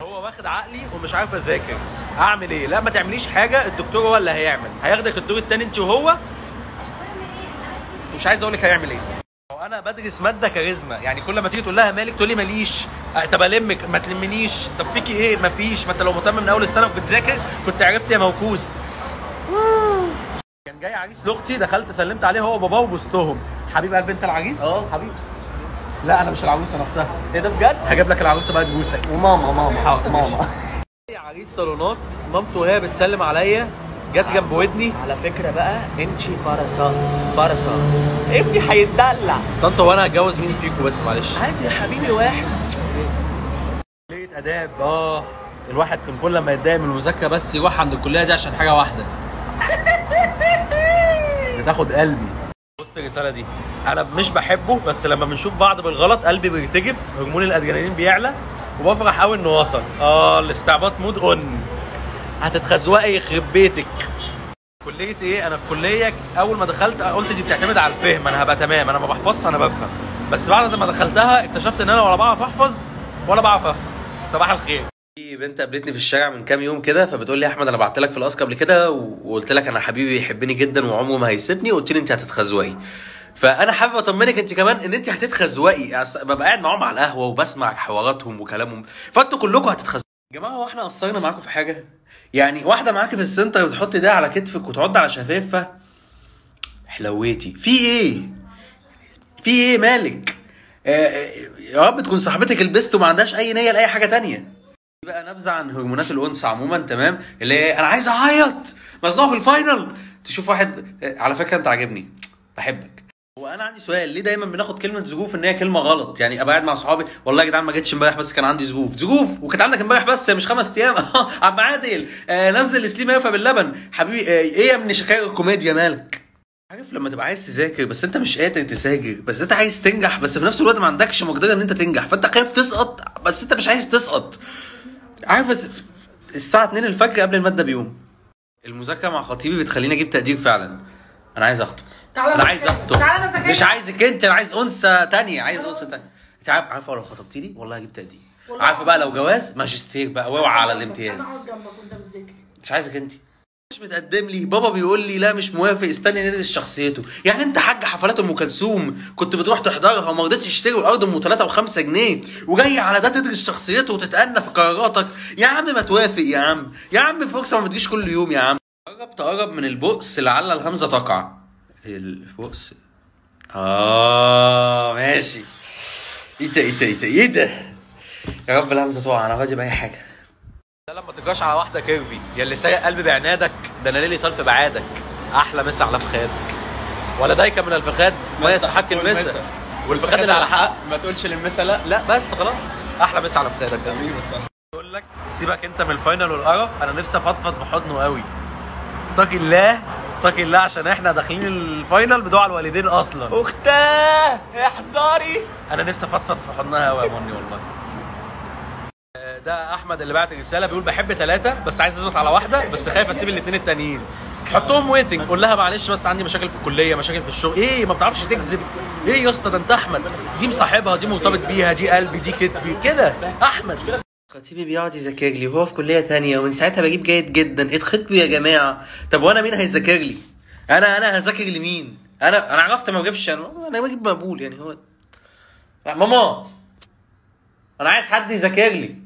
هو واخد عقلي ومش عارف اذاكر اعمل ايه لا ما تعمليش حاجه الدكتور هو اللي هيعمل هياخدك الدور التاني انت وهو مش عايز اقول لك هيعمل ايه هو انا بدرس ماده كاريزما يعني كل ما تيجي تقول لها مالك تقول لي ماليش أه، طب المك ما تلمنيش طب فيكي ايه ما فيش ما انت لو مهتم من اول السنه وبتذاكر كنت عرفت يا موكوس كان جاي عريس لاختي دخلت سلمت عليه هو وباباه وبوستهم حبيب قلب انت العريس اه. حبيب لا انا مش العروسه انا اختها ايه ده بجد؟ هجيب لك العروسه بقى تبوسك وماما ماما حاضر، ماما يا عريس صالونات مامته وهي بتسلم عليا جت جنب ودني على فكرة بقى انت فرسان فرسان ابني هيتدلع طنط وانا هتجوز مين فيكم بس معلش عادي يا حبيبي واحد كلية آداب اه الواحد كان كل ما يتضايق من المذاكرة بس يروح عند الكلية دي عشان حاجة واحدة بتاخد قلبي بص الرسالة دي أنا مش بحبه بس لما بنشوف بعض بالغلط قلبي بيرتجف هرمون الأدرينالين بيعلى وبفرح قوي إنه وصل اه الاستعباط مود أون هتتخزوقي يخرب بيتك كلية ايه؟ أنا في كلية أول ما دخلت قلت دي بتعتمد على الفهم أنا هبقى تمام أنا ما بحفظش أنا بفهم بس بعد ما دخلتها اكتشفت إن أنا ولا بعرف أحفظ ولا بعرف أفهم صباح الخير في بنت قابلتني في الشارع من كام يوم كده فبتقول لي يا احمد انا بعت لك في الاسك قبل كده وقلت لك انا حبيبي بيحبني جدا وعمره ما هيسيبني وقلت لي انت هتتخزوقي فانا حابب اطمنك انت كمان ان انت هتتخزوقي أص- ببقى قاعد معاهم على القهوه وبسمع حواراتهم وكلامهم فانتوا كلكم هتتخزوقوا يا جماعه هو احنا قصرنا معاكم في حاجه يعني واحده معاكي في السنتر بتحط ايديها على كتفك وتعض على شفافها حلويتي في ايه في ايه مالك آه، آه، يا رب تكون صاحبتك البست وما عندهاش اي نيه لاي حاجه تانية دي بقى نبذه عن هرمونات الانثى عموما تمام اللي هي انا عايز اعيط مصدوع في الفاينل تشوف واحد آه، على فكره انت عاجبني بحبك هو انا عندي سؤال ليه دايما بناخد كلمه زجوف ان هي كلمه غلط يعني ابقى قاعد مع صحابي والله يا جدعان ما جيتش امبارح بس كان عندي زجوف زجوف وكانت عندك امبارح بس مش خمس ايام عم عادل آه نزل سليم يافا باللبن حبيبي آه ايه يا ابن شكاير الكوميديا مالك عارف لما تبقى عايز تذاكر بس انت مش قادر تذاكر بس انت عايز تنجح بس في نفس الوقت ما عندكش مقدره ان انت تنجح فانت خايف تسقط بس انت مش عايز تسقط عارف بس الساعه 2 الفجر قبل الماده بيوم المذاكره مع خطيبي بتخليني اجيب تقدير فعلا انا عايز اخطب تعالى انا أنا عايز ذاكر. اخطب تعالى أنا ذاكر. مش عايزك انت انا عايز انثى تانية عايز انثى تانية انت عارف عارفه لو خطبتي لي والله هجيب تقدير والله عارفه بقى لو العظيم. جواز ماجستير بقى واوعى على انا الامتياز اقعد جنبك وانت بتذاكر مش عايزك انت مش متقدم لي بابا بيقول لي لا مش موافق استني ندرس شخصيته يعني انت حاج حفلات ام كلثوم كنت بتروح تحضرها وما رضيتش تشتري الارض ام 3 و5 جنيه وجاي على ده تدرس شخصيته وتتأنى في قراراتك يا عم ما توافق يا عم يا عم فرصه ما بتجيش كل يوم يا عم قرب تقرب من البؤس لعل الهمزه تقع البؤس اه ماشي ايه ده ايه ده ايه ده ايه ده يا رب الهمزه تقع انا راضي باي حاجه ده لما تجراش على واحده كيرفي يا اللي سايق قلبي بعنادك ده انا ليلي طرف بعادك احلى مسا على فخاد ولا دايكه من الفخاد ما يستحق المسا والفخاد اللي على حق ما تقولش للمسا لا لا بس خلاص احلى مسا على فخادك بس بقول لك سيبك انت من الفاينل والقرف انا نفسي افضفض في حضنه قوي اتقي الله اتقي الله عشان احنا داخلين الفاينل بدعاء الوالدين اصلا اختاه احذري انا نفسي افضفض في حضنها قوي يا مني والله آه، ده احمد اللي بعت الرساله بيقول بحب ثلاثه بس عايز اثبت على واحده بس خايف اسيب الاثنين التانيين حطهم ويتنج قول لها معلش بس عندي مشاكل في الكليه مشاكل في الشغل ايه ما بتعرفش تكذب ايه يا اسطى ده انت احمد دي مصاحبها دي مرتبط بيها دي قلبي دي كتفي كده احمد خطيبي بيقعد يذاكر لي وهو في كليه تانية ومن ساعتها بجيب جيد جدا اتخطبوا يا جماعه طب وانا مين هيذاكر لي انا انا هذاكر لمين انا انا عرفت ما بجيبش انا انا بجيب مقبول يعني هو لا، ماما انا عايز حد يذاكر لي